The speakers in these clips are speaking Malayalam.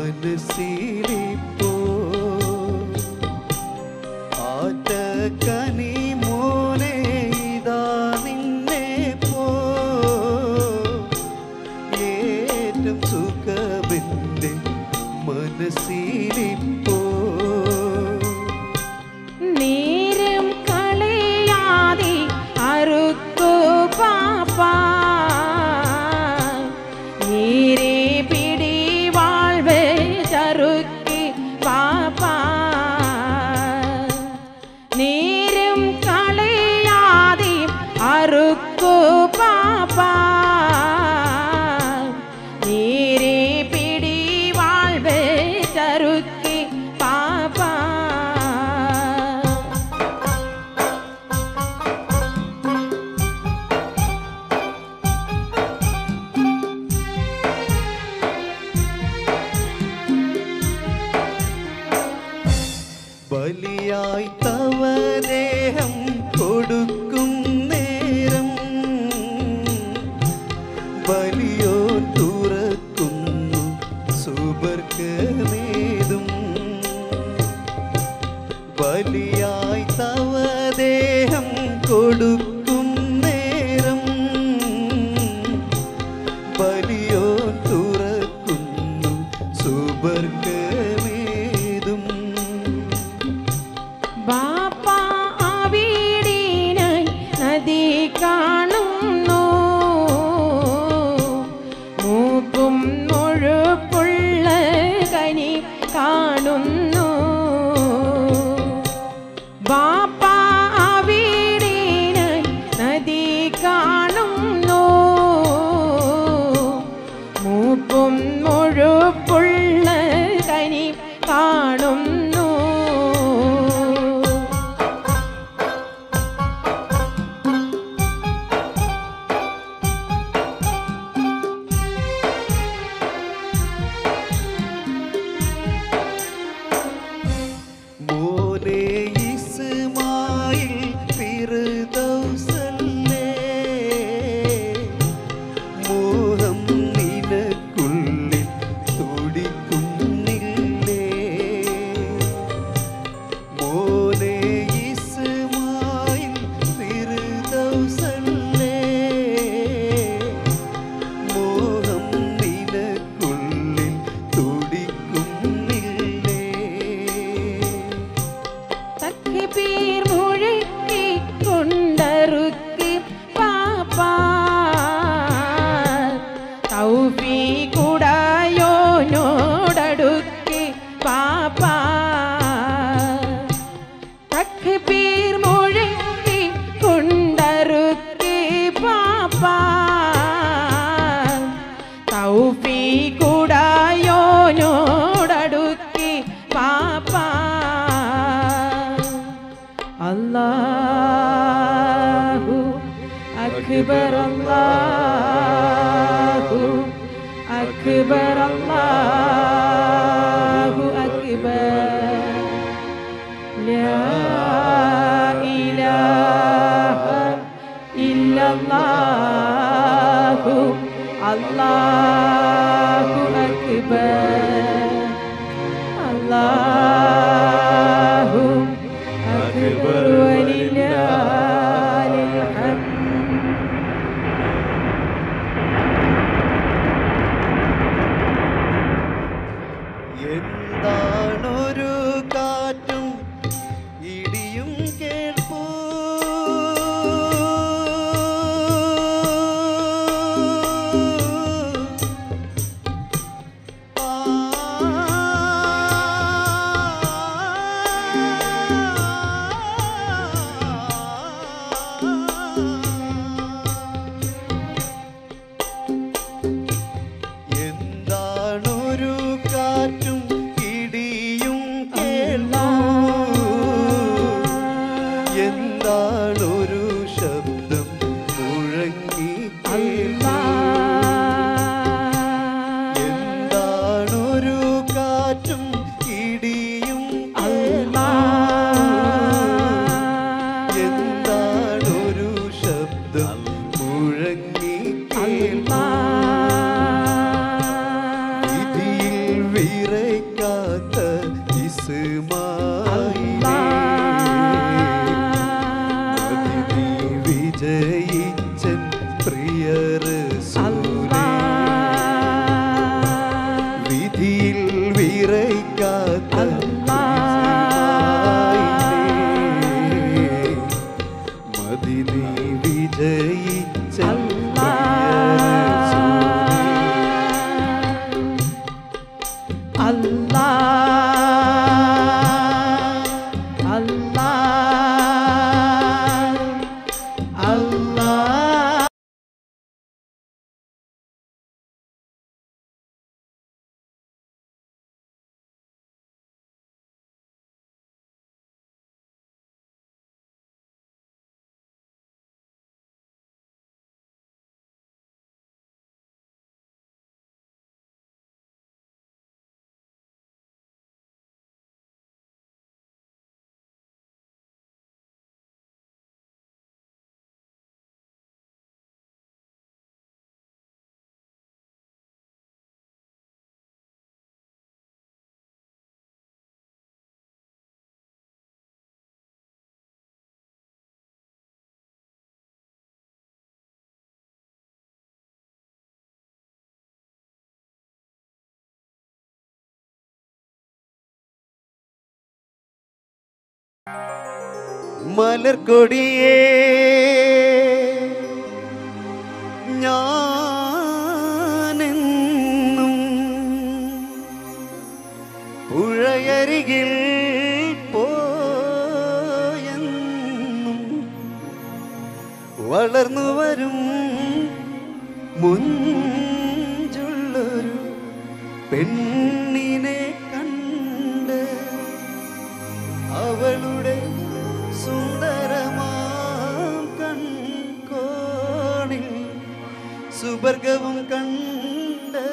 മനസ്സിലിപ്പോ ആറ്റക്കനി മോനെ ഇതാ നിന്നെ പോ ഏറ്റം സുഖമെന്റെ മനസ്സിലിപ്പോ നേരം കളയാതെ അറുക്കു പാപ്പാ നീരെ പിടി വാഴ്വ് ചറുക്കി പാപ്പാ നേരം കളയാതെ അറുക്കു പാപ്പാ നീരെ പിടി വാഴ്വ് ചറുക്കി പാപ്പാ ബലിയായി തവദേഹം കൊടുക്കും നേരം ബലിയോ തുറക്കുന്നു സുബർക്കമേതും ബലിയായി തവദേഹം കൊടുക്കും നേരം ബലിയോ തുറക്കുന്നു സുബർക്കമേതും ബാപ്പ അവിടീനായി നദി കാണുന്നു മൂക്കും മുഴുപ്പുള്ള കനി കാണുന്നു ബാപ്പ അവിടീനായി നദി കാണുന്നു മൂക്കും മുഴുപ്പുള്ള കനി കാണുന്നു മോനെ ഇസ്മായിൽ ഫിർദൗസല്ലേ മോഹം നിനക്കുള്ളിൽ തുടിക്കുന്നില്ലേ മോനെ ഇസ്മായിൽ ഫിർദൗസല്ലേ മോഹം നിനക്കുള്ളിൽ തുടിക്കുന്നില്ലേ തക്ബീർ മുഴക്കി കൊണ്ടറുക്കി പാപ്പാ തൗഫീ കുടയോനോടടുക്കി പാപ്പാ തക്ബീർ മുഴക്കി കൊണ്ടറുക്കി പാപ്പാ തൗഫീ കുടയോനോടടുക്കി പാപ്പാ അല്ലാഹു അക്ബർ അല്ലാഹു അക്ബർ അല്ലാഹു അക്ബർ ലാ ഇലാഹ ഇല്ലല്ലാഹു അല്ലാഹു അക്ബർ അല്ലാഹു അക്ബർ വലില്ലാഹിൽ ഹംദ് എന്താണൊരു കാറ്റും ഇടിയും കേൾപ്പൂ എന്താണൊരു കാറ്റും ഇടിയും വിറയ്ക്കാത്ത ഇസ്മായിലേ അതിഥി വിജയിച്ചൻ പ്രിയരസൂലേ വിധിയിൽ വിറയ്ക്കാത്ത ഇസ്മായിലേ മദിനി വിജയിച്ചൻ മലർക്കൊടിയേ ഞാനെന്നും പുഴയരികിൽ പോയെന്നും വളർന്നു വരും മുഞ്ചുള്ളൊരു പെണ്ണിനെ കണ്ട് അവളുടെ സുന്ദരമാം കൺകോണിൽ സുവർഗവും കണ്ട്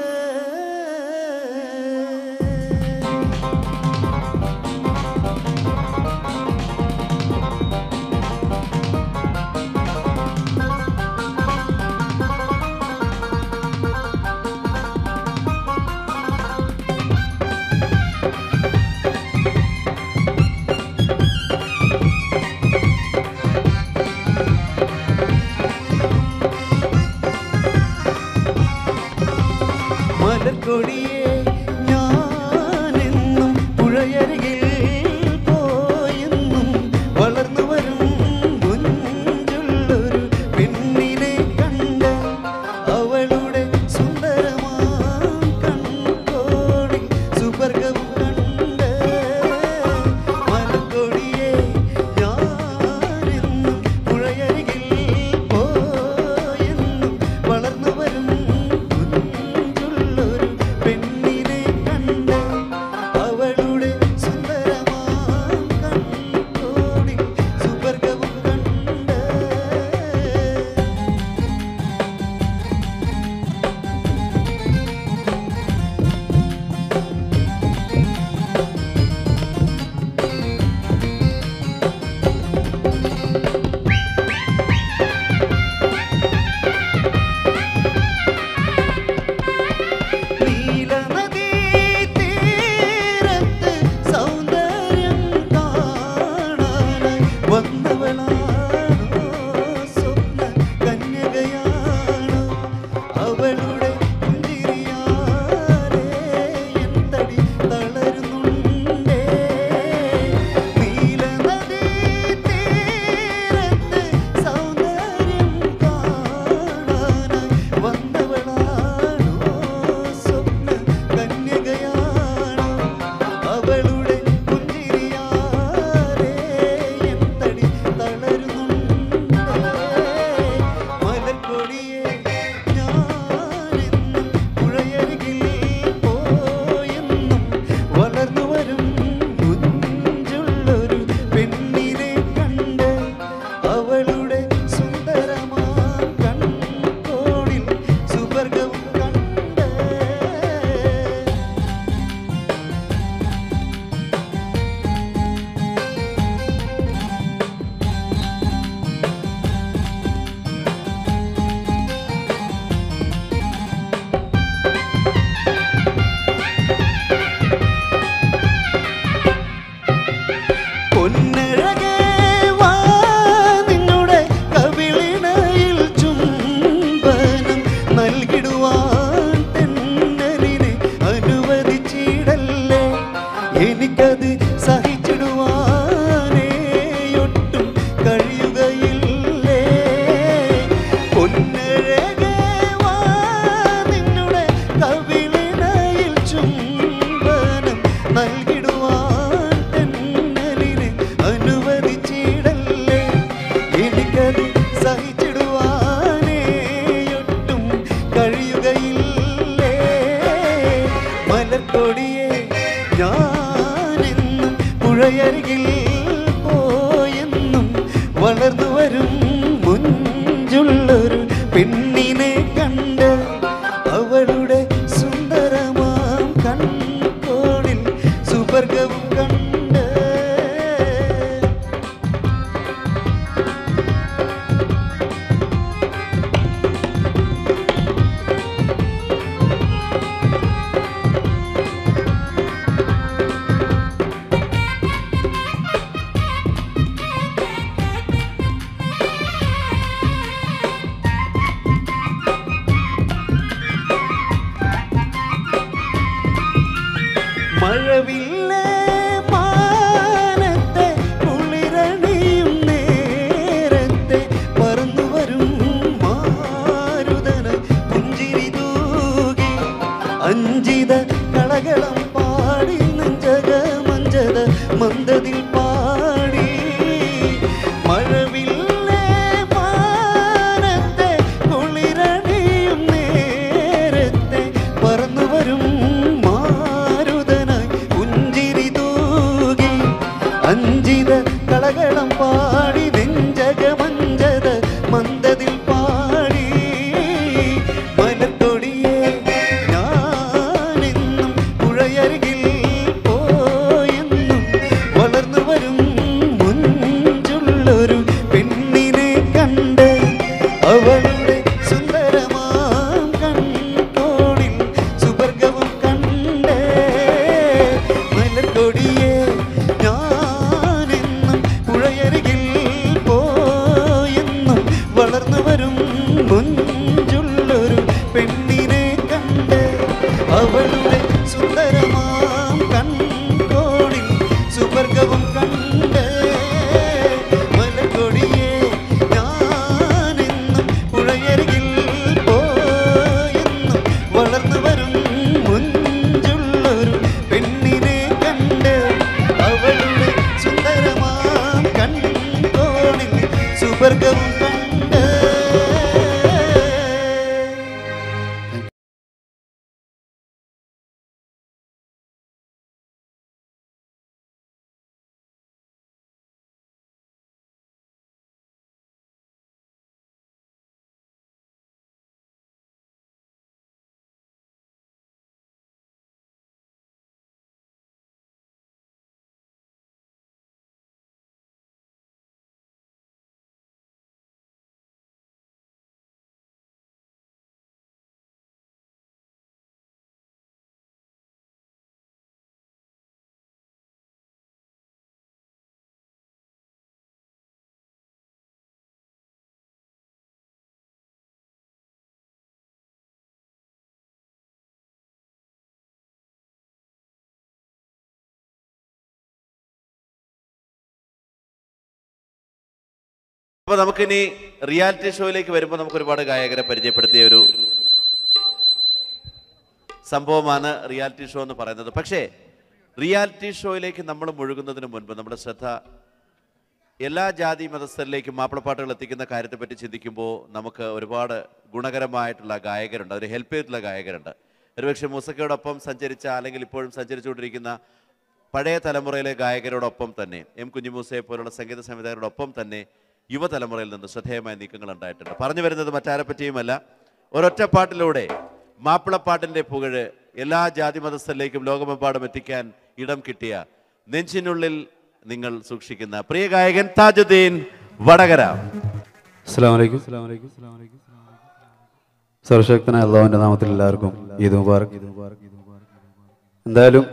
നൽകിടുവാൻ തെന്നലിന് അനുവദിച്ചിടല്ലേ എനിക്കത് സഹിച്ചിടുവാനേ ഒട്ടും കഴിയുകയില്ലേ മലർക്കൊടിയെ ഞാനെന്നും പുഴയരികിൽ പോയെന്നും വളർന്നു വരും മുഞ്ചുള്ളൊരു പെണ്ണിനെ കണ്ട് അവളുടെ സുന്ദരമാം കൺകോണിൽ സുവർഗവും കണ്ട് മഴവില്ലേ മാനത്തെ കുളിരണിയും നേരത്തെ പറന്നു വരും മാരുതന പുഞ്ചിരി തൂകി അഞ്ചിത കളകളം പാടി നെഞ്ചക മഞ്ചത മന്ദതിൽ പാടി മഴവില്ലേ മാനത്തെ കുളിരണിയും നേരത്തെ പറന്നു വരും മാരുതനായി പുഞ്ചിരി തൂകി അഞ്ചിത കളകളം പാടി നെഞ്ചക മഞ്ചത മന്ദതിൽ പാടി മലത്തൊടിയെ ഞാനെന്നും പുഴയരികിൽ പോയെന്നും വളർന്നു വരും മുഞ്ചുള്ളൊരു പെണ്ണിനെ കണ്ട് അവളുടെ സുന്ദരമാം കൺകോണിൽ സുവർഗവും കണ്ട് മലർക്കൊടിയെ ഞാനെന്നും പുഴയരികിൽ പോയെന്നും വളർന്നു വരും മുഞ്ചുള്ളൊരു പെണ്ണിനെ കണ്ട് അവളുടെ സുന്ദരമാം കൺകോണിൽ സുവർഗവും കണ്ട് മലക്കൊടിയെ ഞാനെന്നും പുഴയരികിൽ പോയെന്നും വളർന്നു വരും മുഞ്ചുള്ളൊരു പെണ്ണിനെ കണ്ട് അവളുടെ സുന്ദരമാം കൺകോണിൽ സുവർഗവും കണ്ട് അപ്പോൾ നമുക്കിനി റിയാലിറ്റി ഷോയിലേക്ക് വരുമ്പോൾ നമുക്ക് ഒരുപാട് ഗായകരെ പരിചയപ്പെടുത്തിയ ഒരു സംഭവമാണ് റിയാലിറ്റി ഷോ എന്ന് പറയുന്നത് പക്ഷേ റിയാലിറ്റി ഷോയിലേക്ക് നമ്മൾ മുഴുകുന്നതിന് മുൻപ് നമ്മുടെ ശ്രദ്ധ എല്ലാ ജാതി മതസ്ഥരിലേക്കും മാപ്പിളപ്പാട്ടുകൾ എത്തിക്കുന്ന കാര്യത്തെപ്പറ്റി ചിന്തിക്കുമ്പോൾ നമുക്ക് ഒരുപാട് ഗുണകരമായിട്ടുള്ള ഗായകരുണ്ട് അതിന് ഹെൽപ്പ് ചെയ്തിട്ടുള്ള ഗായകരുണ്ട് ഒരുപക്ഷെ മുസക്കയോടൊപ്പം സഞ്ചരിച്ച അല്ലെങ്കിൽ ഇപ്പോഴും സഞ്ചരിച്ചുകൊണ്ടിരിക്കുന്ന പഴയ തലമുറയിലെ ഗായകരോടൊപ്പം തന്നെ എം കുഞ്ഞിമൂസയെ പോലുള്ള സംഗീത സംവിധായകരോടൊപ്പം തന്നെ യുവതലമുറയിൽ നിന്ന് ശ്രദ്ധേയമായ നീക്കങ്ങൾ ഉണ്ടായിട്ടുണ്ട് പറഞ്ഞു വരുന്നത് മറ്റാരെ പറ്റിയുമല്ല ഒരൊറ്റ പാട്ടിലൂടെ മാപ്പിളപ്പാട്ടിൻ്റെ പുകഴ് എല്ലാ ജാതി മതസ്ഥരിലേക്കും ലോകമെമ്പാടും എത്തിക്കാൻ ഇടം കിട്ടിയ നെഞ്ചിനുള്ളിൽ നിങ്ങൾ സൂക്ഷിക്കുന്ന പ്രിയ ഗായകൻ താജുദ്ദീൻ വടകര അസ്സാം വലൈക്കും സർവശക്തനായ അള്ളാഹുവിന്റെ നാമത്തിൽ എല്ലാവർക്കും ഈദ് മുബാറക് എന്തായാലും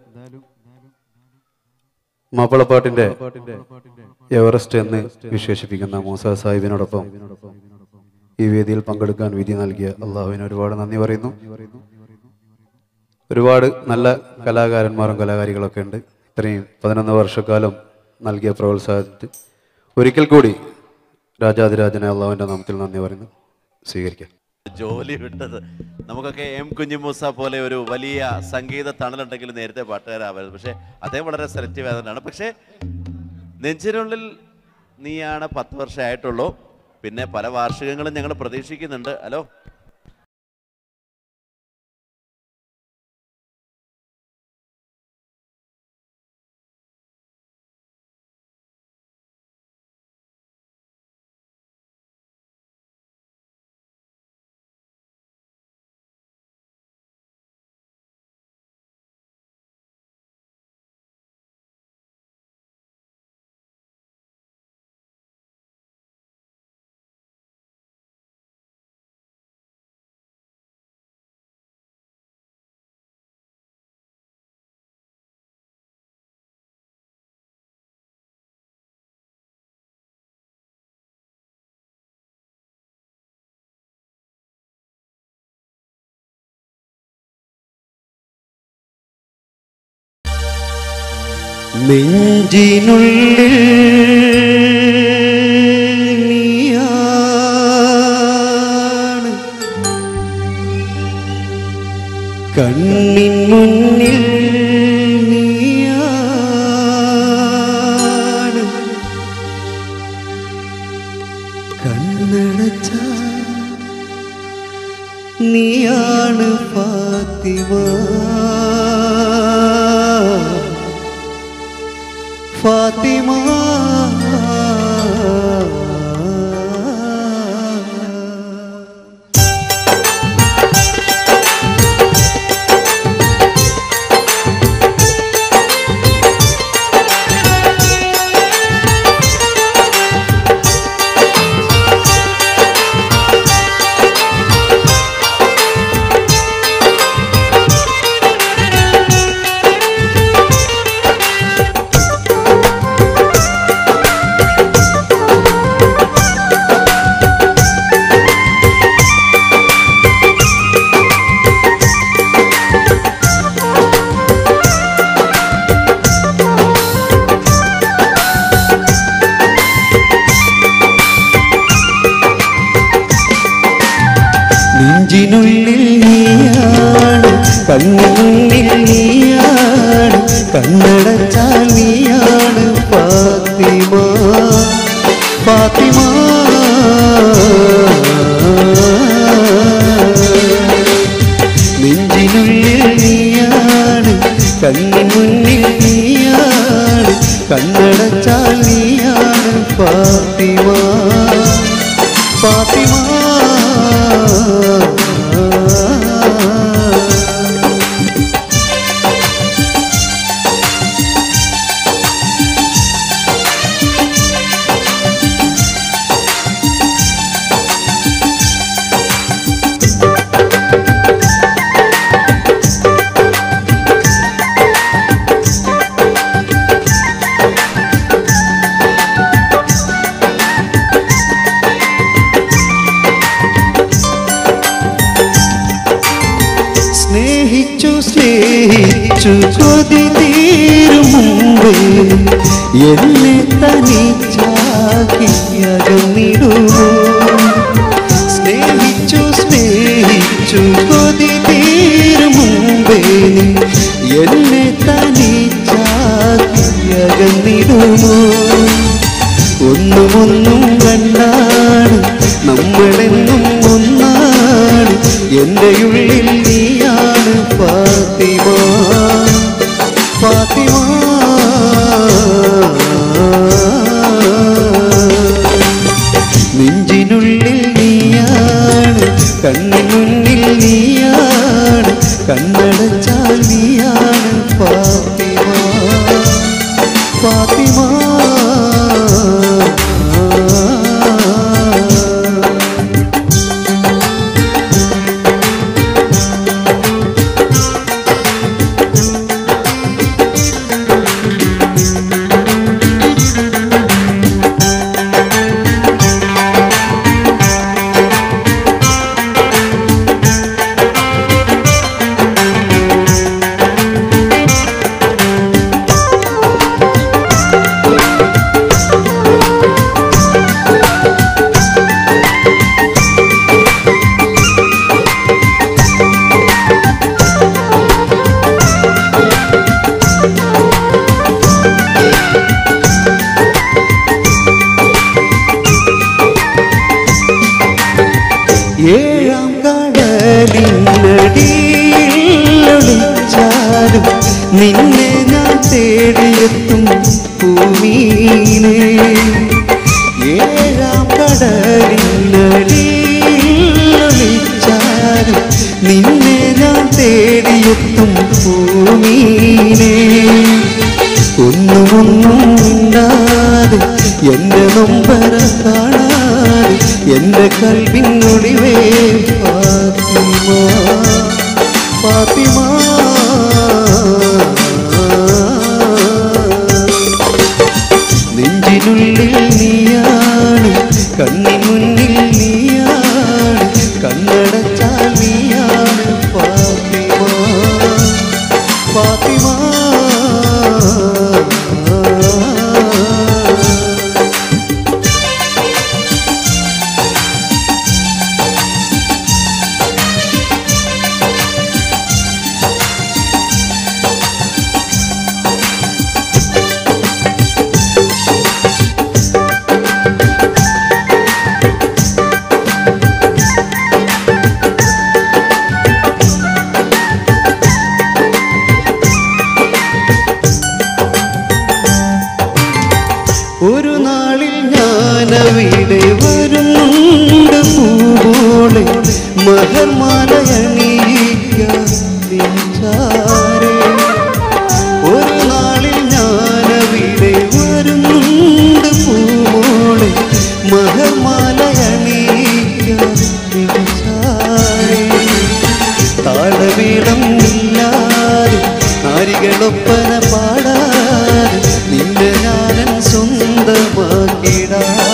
മാപ്പിളപ്പാട്ടിന്റെ എവറസ്റ്റ് എന്ന് വിശേഷിപ്പിക്കുന്ന മൂസ സാഹിബിനോടൊപ്പം ഈ വേദിയിൽ പങ്കെടുക്കാൻ വിധി നൽകിയ അള്ളാഹുവിന് ഒരുപാട് നന്ദി പറയുന്നു ഒരുപാട് നല്ല കലാകാരന്മാരും കലാകാരികളൊക്കെ ഉണ്ട് ഇത്രയും പതിനൊന്ന് വർഷക്കാലം നൽകിയ പ്രോത്സാഹനത്തിന് ഒരിക്കൽ കൂടി രാജാതിരാജനെ അള്ളാഹുവിൻ്റെ നാമത്തിൽ നന്ദി പറയുന്നു സ്വീകരിക്കാം ജോലി വിട്ടത് നമുക്കൊക്കെ എം കുഞ്ഞിമൂസ പോലെ ഒരു വലിയ സംഗീത തണലുണ്ടെങ്കിൽ നേരത്തെ പാട്ടുകാരാവരുത് പക്ഷേ അദ്ദേഹം വളരെ സെലക്റ്റീവ് ആയതുകൊണ്ടാണ് പക്ഷേ നെഞ്ചിനുള്ളിൽ നീയാണ് പത്ത് വർഷമായിട്ടുള്ളൂ പിന്നെ പല വാർഷികങ്ങളും ഞങ്ങൾ പ്രതീക്ഷിക്കുന്നുണ്ട് ഹലോ നെഞ്ചിനുള്ളിൽ നീയാണ് കണ്ണിൻ മുന്നിൽ നീയാണ് കണ്ണടച്ച നീയാണ് ഫാത്തിമ ഫാത്തിമ നെഞ്ചിനുള്ളിൽ നീയാണ് കണ്ണിനുള്ളിൽ നീയാണ് കണ്ണടച്ചാൽ നീയാണ് ഫാത്തിമ ഫാത്തിമ നെഞ്ചിനുള്ളിൽ നീയാണ് കണ്ണിൻ മുന്നിൽ നീയാണ് കണ്ണടച്ചാൽ നീയാണ് ഫാത്തിമ ഫാത്തിമ സ്നേഹിച്ചു സ്നേഹിച്ചു കൊതി തീരും മുമ്പ് എന്നെ തനിച്ചാക്കിയകന്നിടുമോ സ്നേഹിച്ചു സ്നേഹിച്ചു കൊതി തീരും മുമ്പേ നീ എന്നെ തനിച്ചാക്കിയകന്നിടുമോ ഒന്നുമൊന്നും കണ്ടാണ് നമ്മളെന്നും ഒന്നാണ് എൻ്റെ ഉള്ളിൽ നീയാണ് ഫാത്തിമ ഫാത്തിമ നെഞ്ചിനുള്ളിൽ നീയാണ് കണ്ണിൻ മുന്നിൽ നീയാണ് കണ്ണടച്ചാൽ നീയാണ് ഫാത്തിമ ഫാത്തിമ നിന്നെ ഞാൻ തേടിയെത്തും ഭൂമീനെ ഏഴാം കടലിനടിയിലൊളിച്ചാലും നിന്നെ ഞാൻ തേടിയെത്തും ഭൂമീനെ ഒന്നുമൊന്നും മിണ്ടാതെ എന്റെ നൊമ്പര കാണാതെ എന്റെ കൽവിനൊളിവേ ഫാത്തിമ ഫാത്തിമ നെഞ്ചിനുള്ളിൽ നീയാണ് കണ്ണിൻ മുന്നിൽ നീയാണ് കണ്ണടച്ചാൽ നീയാണ് ഫാത്തിമ ഫാത്തിമ ഒരു നാളിൽ ഞാനവിടെ വരുന്നുണ്ട് പൂവോളെ മഹർമാലയണിയിക്കാരെ ഒരു നാളിൽ ഞാനവിടെ വരുന്നുണ്ട് പൂവോളെ മഹർമാലയണിയിക്കാരെ താളമേളം ഇല്ലാതെ നാരികളൊപ്പന പാടാതെ നിന്നെ ഞാനൻ സ്വന്തമാക്കിട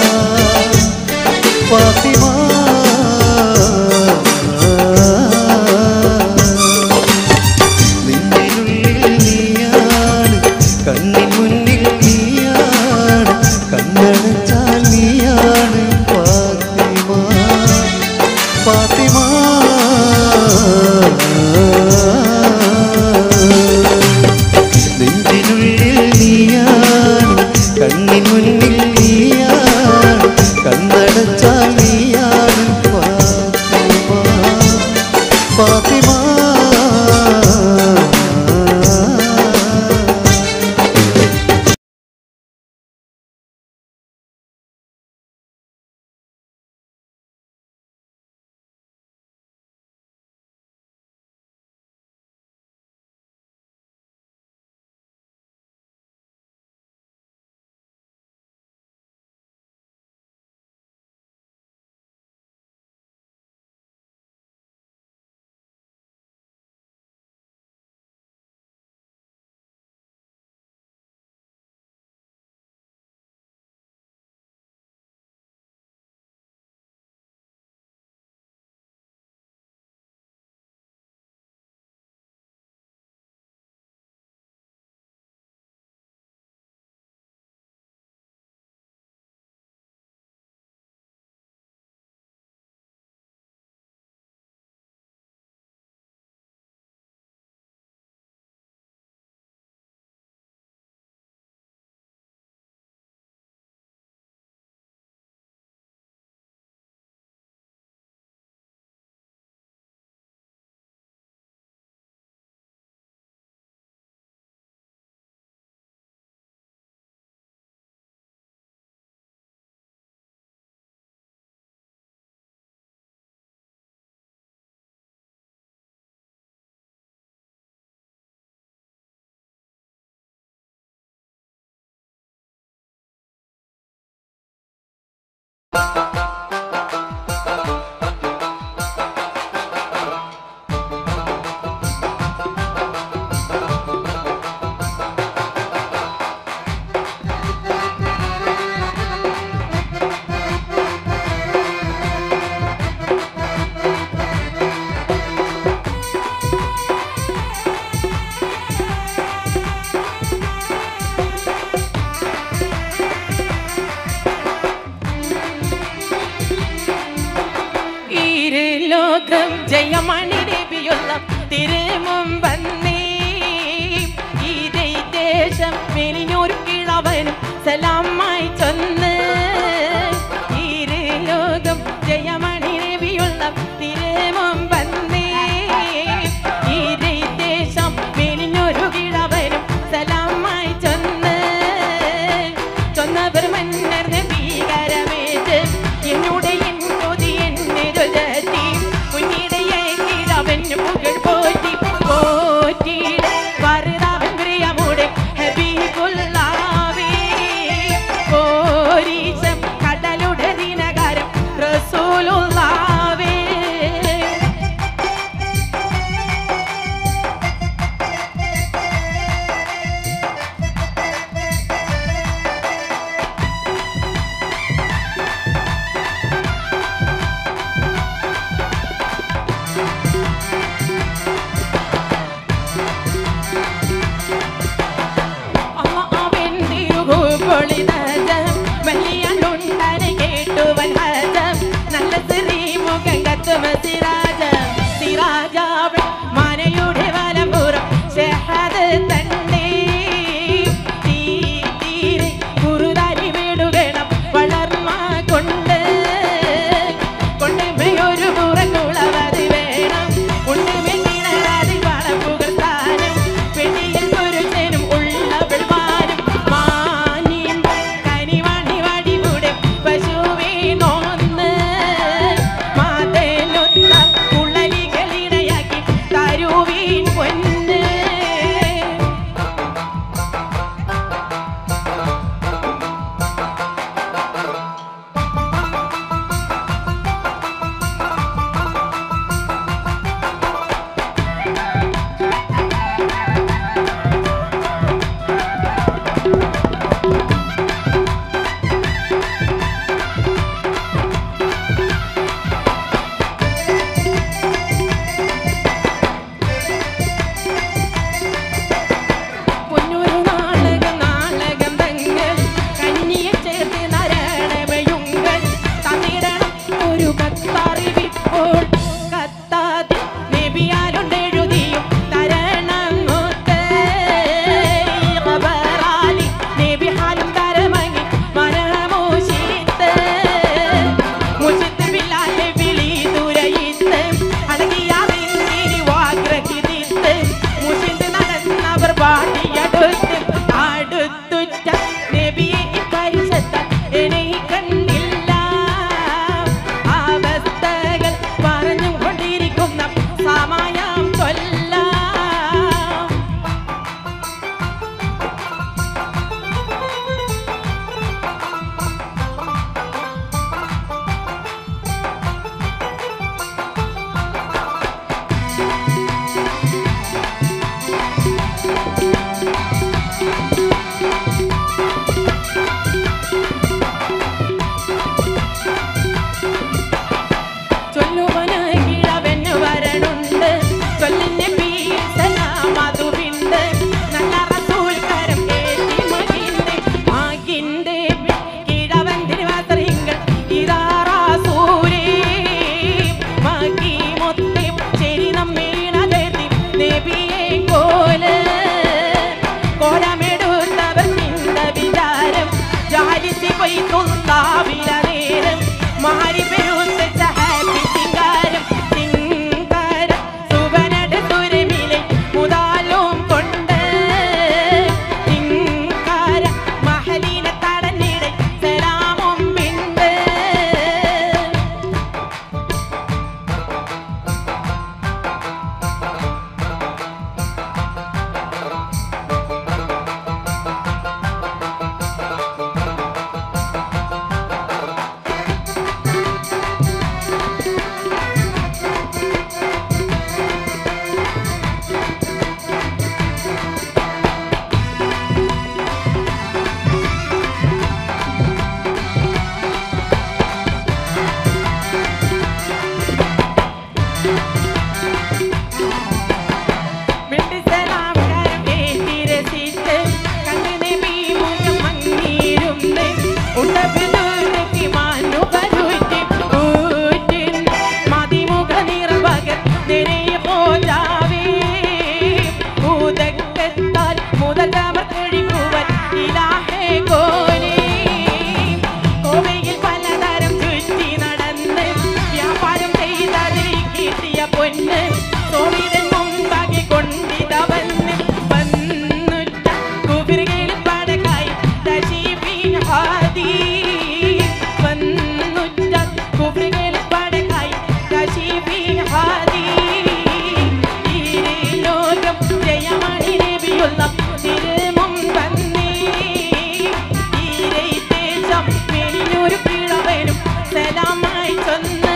ഫാത്തിമ നിന്നിനുള്ളിൽ നീയാണ് കണ്ണിൻ മുന്നിൽ നീയാണ് കണ്ണടച്ചാൽ നീയാണ് ഫാത്തിമ ഫാത്തിമ നെഞ്ചിനുള്ളിൽ നീയാണ് കണ്ണിൻ മുന്നിൽ നീയാണ് കണ്ണടച്ചാൽ നീയാണ് ഫാത്തിമ ഫാത്തിമ ലോകം ജയമണി രവിയുള്ള തിരുമുമ്പന്നേ ഇതേ ദേശം മെലിഞ്ഞൊരു കിളവനും സലാമായി ചൊന്ന് ഇരു ലോകം ജയമണി രവിയുള്ള തിരുമുമ്പന്നേ ഇതേ ദേശം മെലിഞ്ഞൊരു കിളവനും പാടിയടുത്ത് അടുത്തുറ്റ നബിയെ പരിശത്ത എന്നെ കണ്ടില്ല അവസ്ഥകൾ പറഞ്ഞും കൊണ്ടിരിക്കുന്ന സമയം കൊല്ലാം ചൊല്ലുവനായി കിഴവന് വരണുണ്ട് ചൊല്ലിന്റെ പീർ സലാം അതുവിണ്ട് നല്ല റസൂൽക്കാരം ഏറ്റി മകിന്റെ മകിന്റെ കിഴവൻ തിരുവാതിരങ്ങൾ ഇതാ റസൂലേ മകി മൊത്തേ ശരി നമ്മീണതെത്തി നബിയെ കോല് കോലമെടുത്തവർ ചിന്ത വിചാരം ജാലിസി പൊയ്ത്തുണ്ടാവില്ല നേരം മാറി പെരുത്ത സഹാബി ചിങ്കാരം ചിങ്കാരം സുവനട് തുരമിലെ മുതാലും കൊണ്ട് ചിങ്കാര മഹലീന തടഞ്ഞിടെ സലാമും പിണ്ട് വെട്ടിസലാംകാരം ഏറ്റി രസിച്ച് കണ്ണിനെ വീമുഖം മങ്ങിയിരുന്ന് ഉണ്ടബിദുരക്കി മാനുകരുറ്റി ഊറ്റിൻ മതിമുഖ നിറവകർ നിറയെ പോജാവേ ഭൂതക്കത്താൽ മുതലമർ കഴിക്കുവൻ ഇലാഹേ കോലേ കോവയിൽ പലതരം ചുറ്റി നടന്ന് വ്യാപാരം ചെയ്തതിൽ കിട്ടിയ പൊന്ന് സോമിതൻ മുമ്പാകെ കൊണ്ടിതവന്ന് വന്നുറ്റ കുബിറുകളിൽ പടകായി തശീബിൻ ഹാദി വന്നുറ്റ കുബിറുകളിൽ പടകായി തശീബിൻ ഹാദി ഈ ലോകം ജയമണി നബിയുള്ള തിരുമും വന്നേ ഈ ദേശം വെളിയൊരു കിഴവനും സലാമായി ചൊന്ന്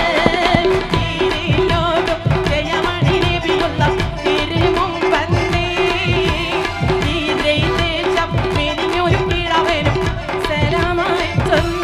ഈ ലോകം ജയമണി നബിയുള്ള തിരുമും വന്നേ ഈ ദേശം വെളിയൊരു കിഴവനും സലാമായി ചൊന്ന്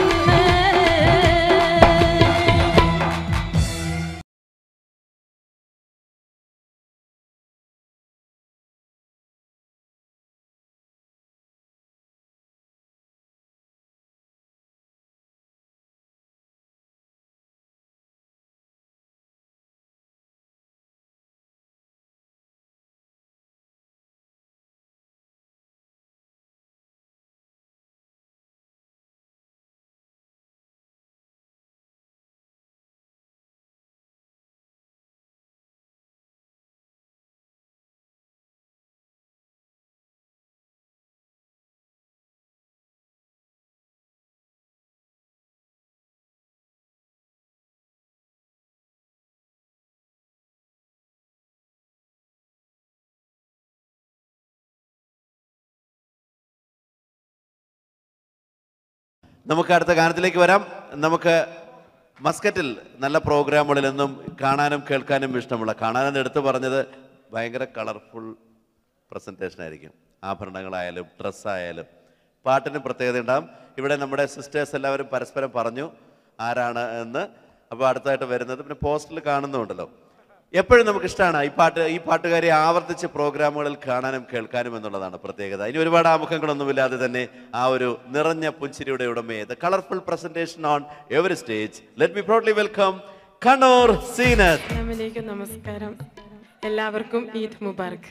നമുക്ക് അടുത്ത ഗാനത്തിലേക്ക് വരാം നമുക്ക് മസ്കറ്റിൽ നല്ല പ്രോഗ്രാമുകളിൽ നിന്നും കാണാനും കേൾക്കാനും ഇഷ്ടമുള്ള കാണാനെന്ന് എടുത്തു പറഞ്ഞത് ഭയങ്കര കളർഫുൾ പ്രസൻറ്റേഷൻ ആയിരിക്കും ആഭരണങ്ങളായാലും ഡ്രസ്സായാലും പാട്ടിന് പ്രത്യേകത ഉണ്ടാകും ഇവിടെ നമ്മുടെ സിസ്റ്റേഴ്സ് എല്ലാവരും പരസ്പരം പറഞ്ഞു ആരാണ് എന്ന് അപ്പോൾ അടുത്തായിട്ട് വരുന്നത് പിന്നെ പോസ്റ്ററിൽ കാണുന്നുണ്ടല്ലോ എപ്പോഴും നമുക്ക് ഇഷ്ടമാണ് ഈ പാട്ട് ഈ പാട്ടുകാരെ ആവർത്തിച്ച് പ്രോഗ്രാമുകളിൽ കാണാനും കേൾക്കാനും എന്നുള്ളതാണ് പ്രത്യേകത ഇനി ഒരുപാട് ആമുഖങ്ങളൊന്നുമില്ലാതെ തന്നെ ആ ഒരു നിറഞ്ഞ പുഞ്ചിരിയുടെ ഉടമയെ the colourful presentation on every stage let me proudly welcome Kannur Zeenath അസ്സലാമലൈക്കും നമസ്കാരം എല്ലാവർക്കും ഈദ് മുബാറക്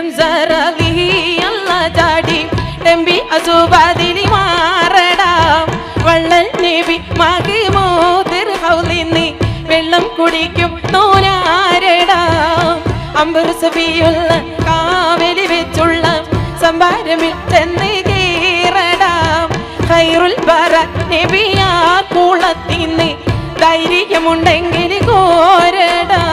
ഹംസറലി അല്ല ചാടി ടെമ്പി അസുബാദിലി മാറടാ വള്ളൽ നബി മകിമോതിർ ഹൗലിന്ന് വെള്ളം കുടിക്കും നൂലാരടാ അമ്പർ സബിയുള്ള കാവലി വെച്ചുള്ള സംഭാരമിൽ ചെന്ന് കീറടാം ഖൈറുൽ ബറ നബിയാ കൂളത്തിന്ന് ധൈര്യമുണ്ടെങ്കിൽ കോരടാ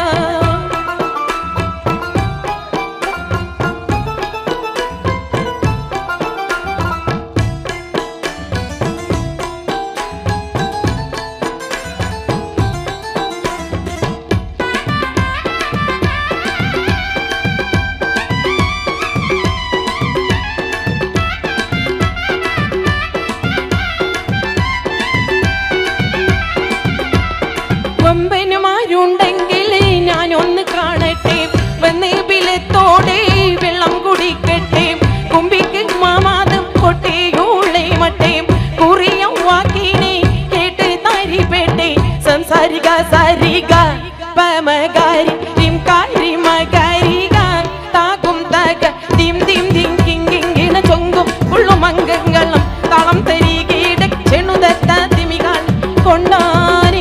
കൊമ്പനുമാരുണ്ടെങ്കിൽ ഞാനൊന്ന് കാണട്ടെ വന്ന് ബിലത്തോടെ വെള്ളം കുടിക്കട്ടെ കുമ്പിക്ക് മാമാതം കൊട്ടേയോളെ മട്ടേ കുറിയ വാക്കിനെ കേട്ട് താരിപ്പെട്ടെ സംസാരിക സാരിക പമകാരി ടിംകാരി മകാരിക താകും തക ദിം ദിം ദിം കിങ്കിങ്ങിണ ചൊങ്കും ഉള്ളുമംഗങ്ങളും തളം തരികീട ചെണുതത്ത തിമികൾ കൊണ്ടാനേ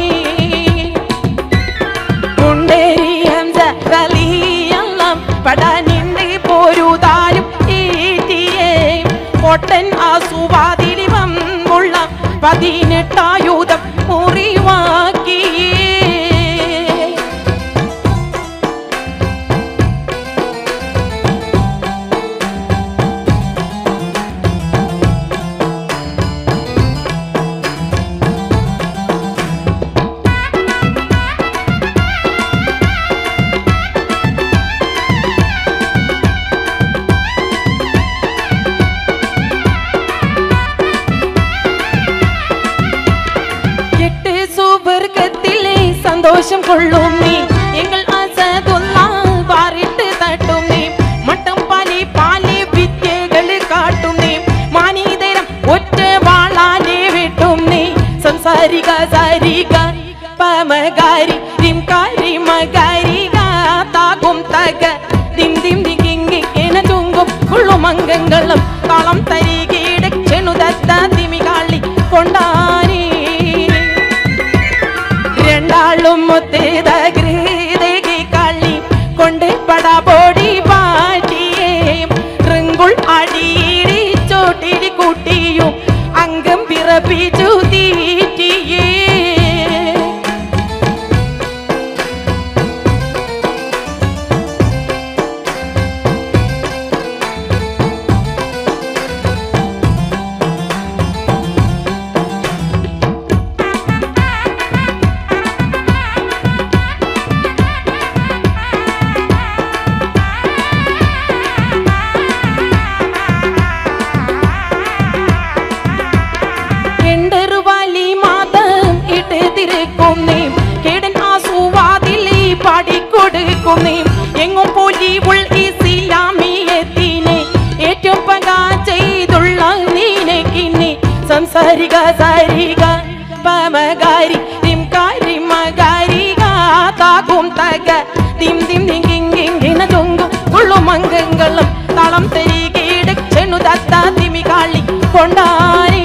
കുണ്ടേരി ഹംസ കലിയെല്ലാം പടാനിണ്ട് പോരുതാലും ഈറ്റിയേ പൊട്ടൻ ആസുവാതിരി വമ്പുള്ള പതിനെട്ടായുധം മുറിവാക്കിയേ എട്ട് സുവർഗത്തിലെ സന്തോഷം കൊള്ളും നീ എങ്ങൾ അസതുള്ള വാറിട്ട് തട്ടും നീ മട്ടം പാലി പാലി വിദ്യകൾ കാട്ടും നീ മാനീതരം ഒറ്റ വാളാലെ വിട്ടും നീ സംസാരിക സാരിക പമകാരി ദിംകാരി മകാരിക താകും തക ദിം ദിം ദിങ്ങിങ്ങിന ചുങ്കും കുള്ളുമംഗങ്ങളും താളം തരികീട ചെണുതത്ത തിമികാളി കൊണ്ടാനേ രണ്ടാളും ഒത്തേതകൃതകി കളി കൊണ്ട് പടപൊടി പാട്ടിയേ റിങ്കുൾ അടിയിടി ചോട്ടിടി കൂട്ടിയും അംഗം പിറപ്പിച്ചു തീറ്റിയേ എണ്ടറുവാലി മാതം ഇട്ട് തിരക്കും നീ കേടൻ ആസുവാതിലി പാടിക്കൊടുക്കും നീ എങ്ങും പൊലിവുൾ ഇസ്ലാമിയത്തിനെ ഏറ്റവും പക ചെയ്തുള്ള നീനക്കിന്നെ സംസാരിക സാരിക പമകാരി തിംകാരി മകാരിക താകും തക തിം തിം തിങ്കിങ്ങിന ചൊങ്കും ഉള്ളുമംഗങ്ങളും തളം തരികീട ചെണുതത്ത തിമികാളി കൊണ്ടാനേ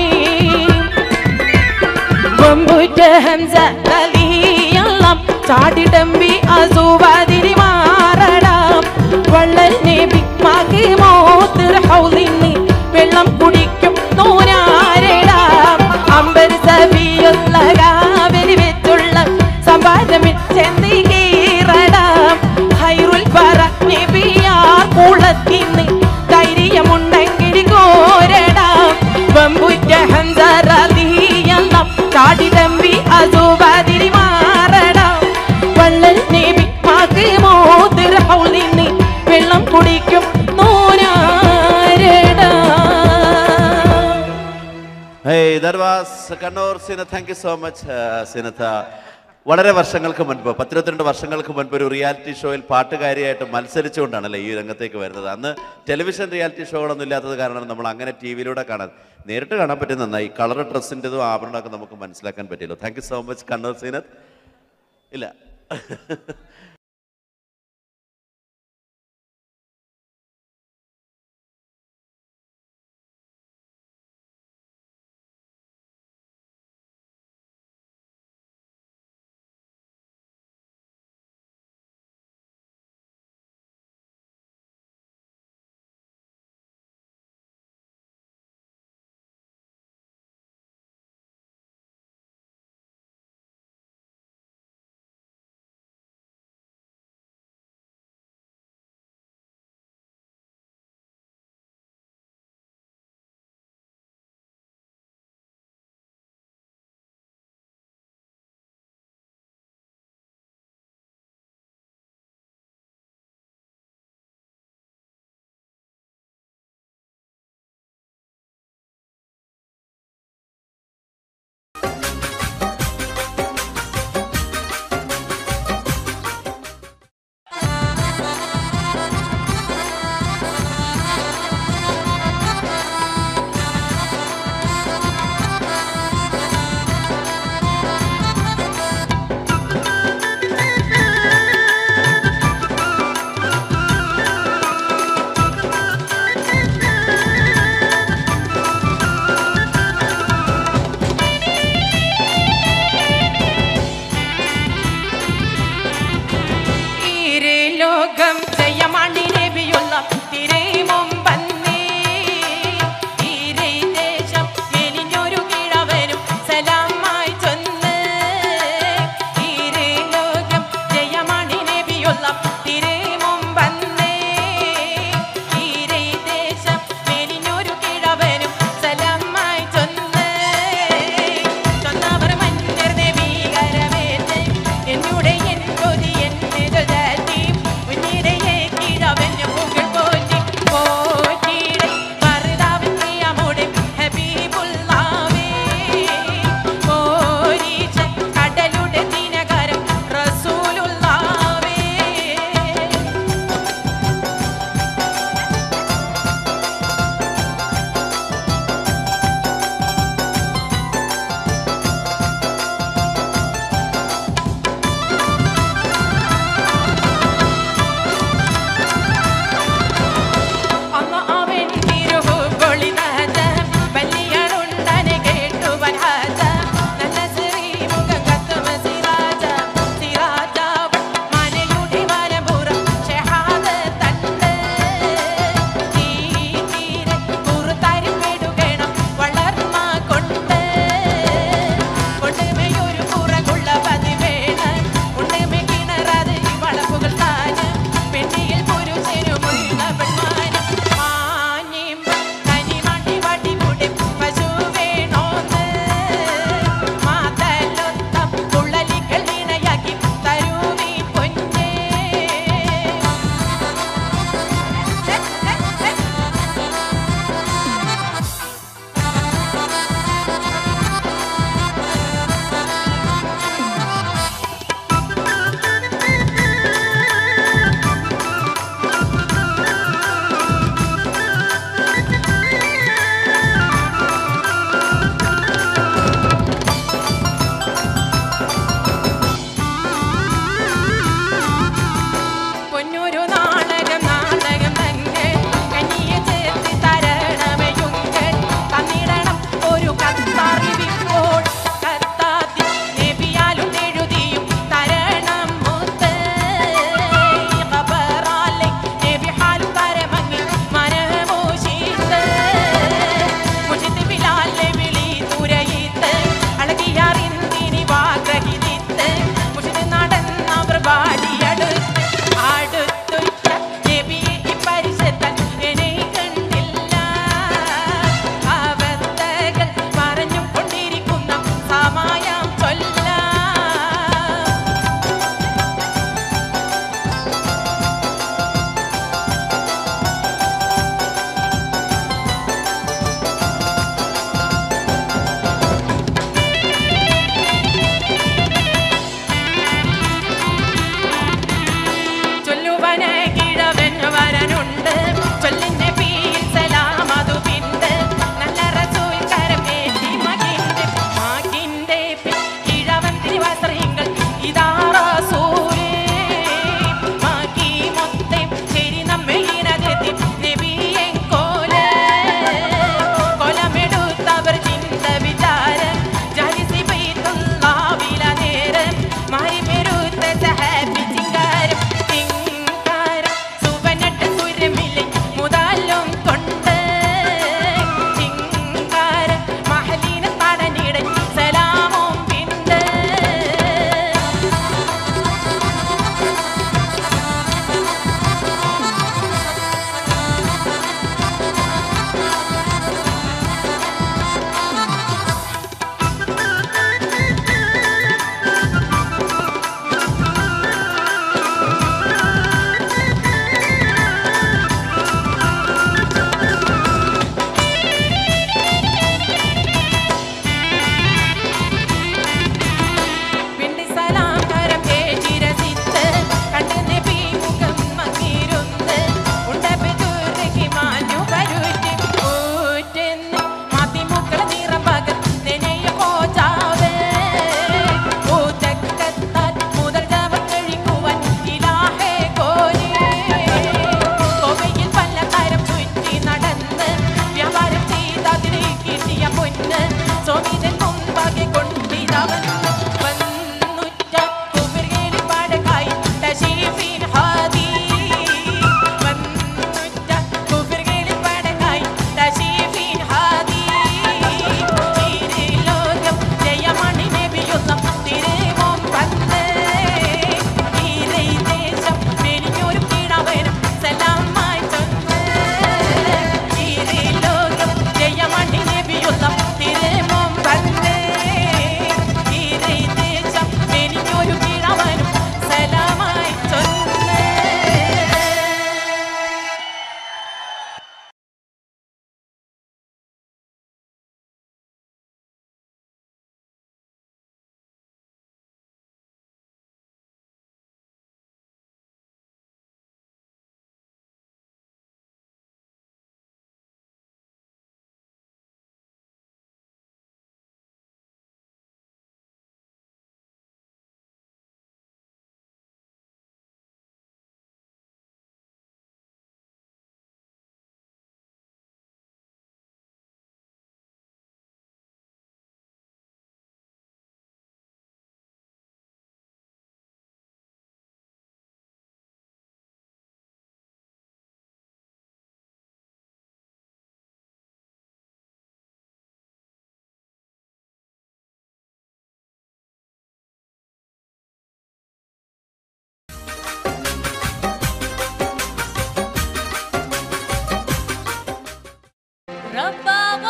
ബൊമ്പുറ്റ ഹംസ കലിയെല്ലാം ചാടിടമ്പി അസുവാതിരി മാറടാം വള്ളൽ നബി മകിമോത്തിർ ഹൗലിന്ന് വെള്ളം കുടിക്കും നൂനാരടാം അമ്പർ സബിയുള്ള കാവലി വെച്ചുള്ള സംഭാരമിൽ ചെന്ന് കീറടാം ഹൈറുൽ പറ നബിയാർ കുളത്തിന്ന് ധൈര്യമുണ്ടെങ്കിൽ കോരടാം വമ്പുറ്റ ഹംസറലിയെല്ലാം ചാടിടമ്പി അസുബാതിരി മാറടാം വള്ളൽ നബി മകിമോതിർ ഹൗലിന്ന് വെള്ളം കുടിക്കും നൂനാരടാം Hey, that was Kannur Sina. Thank you so much, uh, Sinatha. വളരെ വർഷങ്ങൾക്ക് മുൻപ് പത്തിരുപത്തിരണ്ട് വർഷങ്ങൾക്ക് മുൻപ് ഒരു റിയാലിറ്റി ഷോയിൽ പാട്ടുകാരിയായിട്ട് മത്സരിച്ചുകൊണ്ടാണല്ലേ ഈ രംഗത്തേക്ക് വരുന്നത് അന്ന് ടെലിവിഷൻ റിയാലിറ്റി ഷോകളൊന്നും ഇല്ലാത്തത് കാരണം നമ്മൾ അങ്ങനെ ടി വിയിലൂടെ കാണാൻ നേരിട്ട് കാണാൻ പറ്റും നന്നായി കളർ ഡ്രസ്സിൻ്റെതും ആഭരണമൊക്കെ നമുക്ക് മനസ്സിലാക്കാൻ പറ്റിയല്ലോ thank you so much Kannur Zeenath ഇല്ല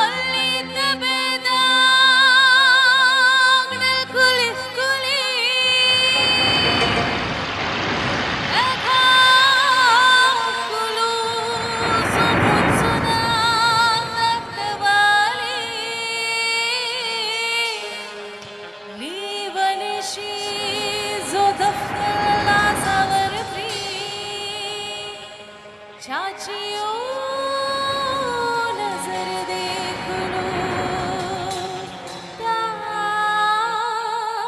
خليت بداغ الكل في كلي أكاو كلوس وقدسنا نكتبالي لي بنشي زودف لا صغر في चाचियों नजर देख लो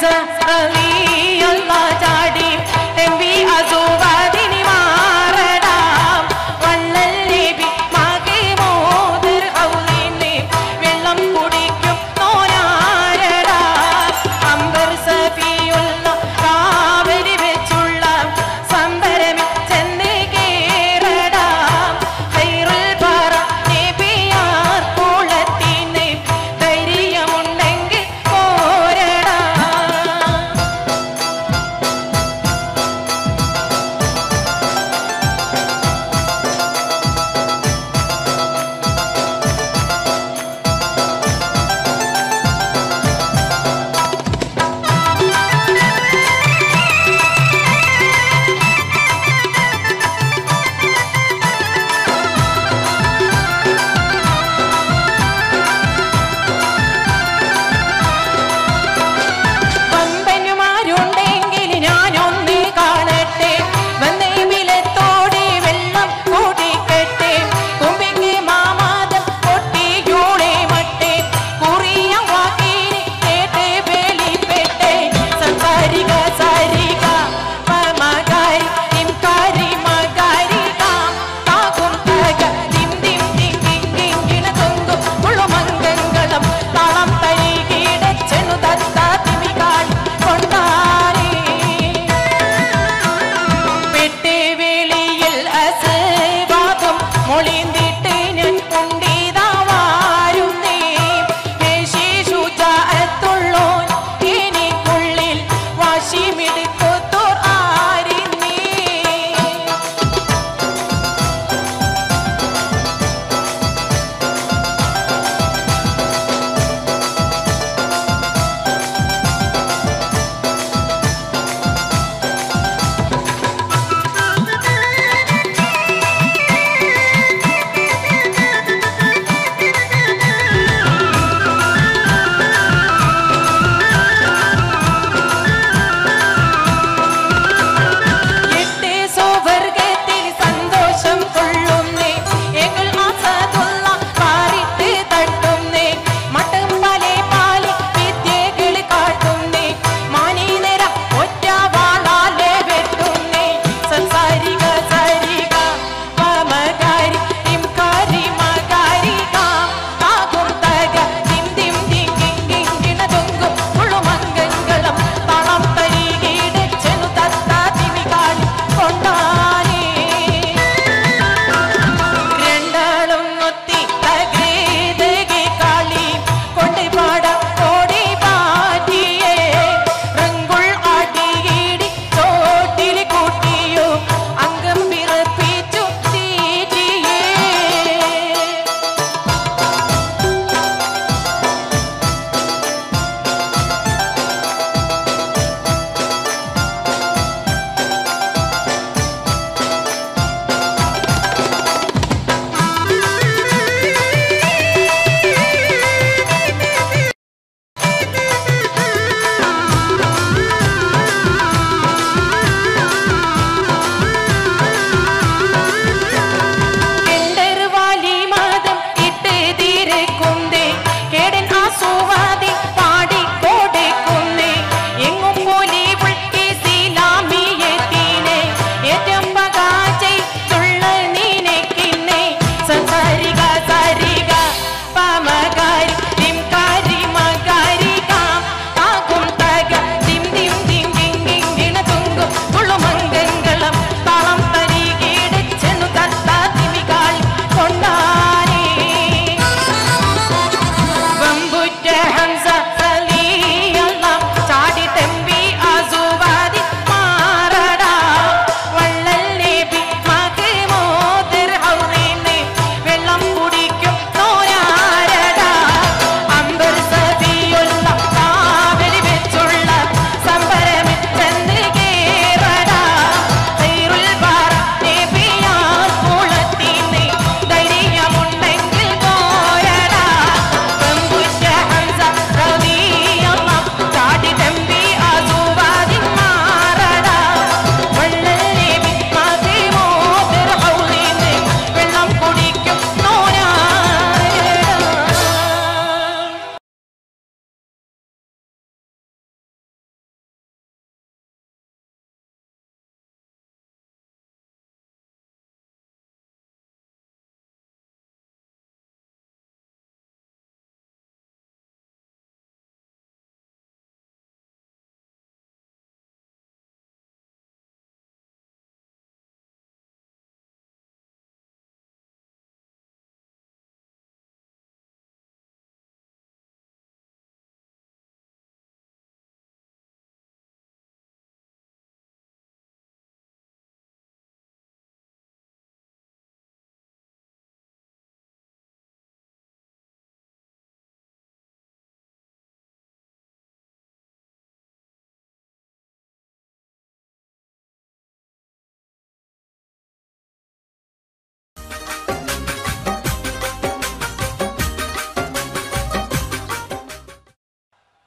ഹംസ റളിയല്ലാ ചാടി എമ്പി അസുവാദിനി മാറടാം വള്ളൽ നബി മകമോദർ ഔലിനെ വെള്ളം കുടിക്കും നോനാരടാ അമ്പർ സഫിയുള്ള കാവരി വെച്ചുള്ള സമ്പരമി ചെന്ന് കേറടാ ഹൈറുൽ പറ നബിയാർ കുളത്തിന് ധൈര്യമുണ്ടെങ്കിൽ പോരടാ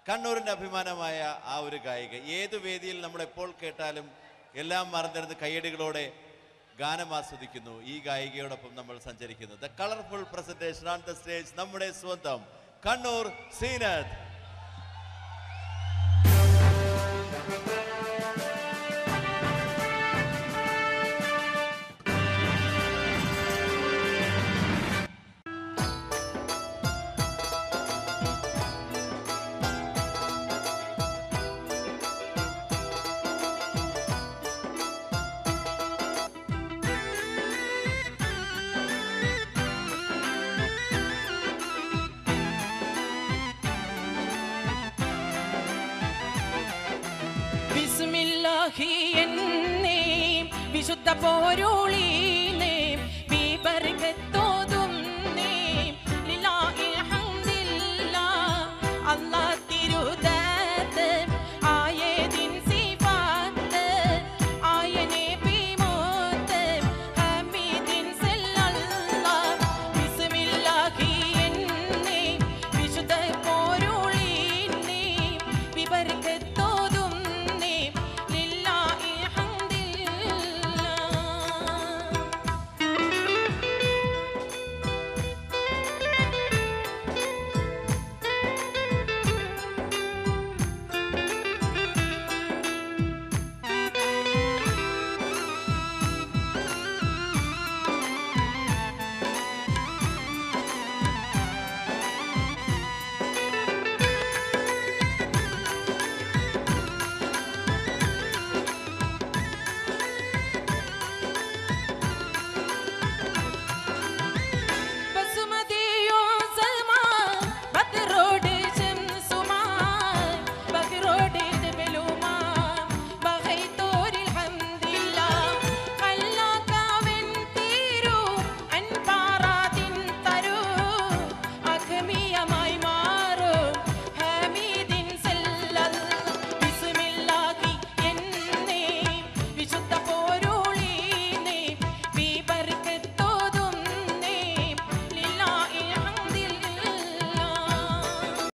കണ്ണൂരിൻ്റെ അഭിമാനമായ ആ ഒരു ഗായിക ഏത് വേദിയിൽ നമ്മൾ എപ്പോൾ കേട്ടാലും എല്ലാം മറന്നിരുന്ന് കയ്യടികളോടെ ഗാനം ആസ്വദിക്കുന്നു ഈ ഗായികയോടൊപ്പം നമ്മൾ സഞ്ചരിക്കുന്നു the colourful presentation on the stage നമ്മുടെ സ്വന്തം കണ്ണൂർ സീനത്ത് ബിസ്മില്ലാഹി എന്നേ വിശുദ്ധ പോരുളിൽ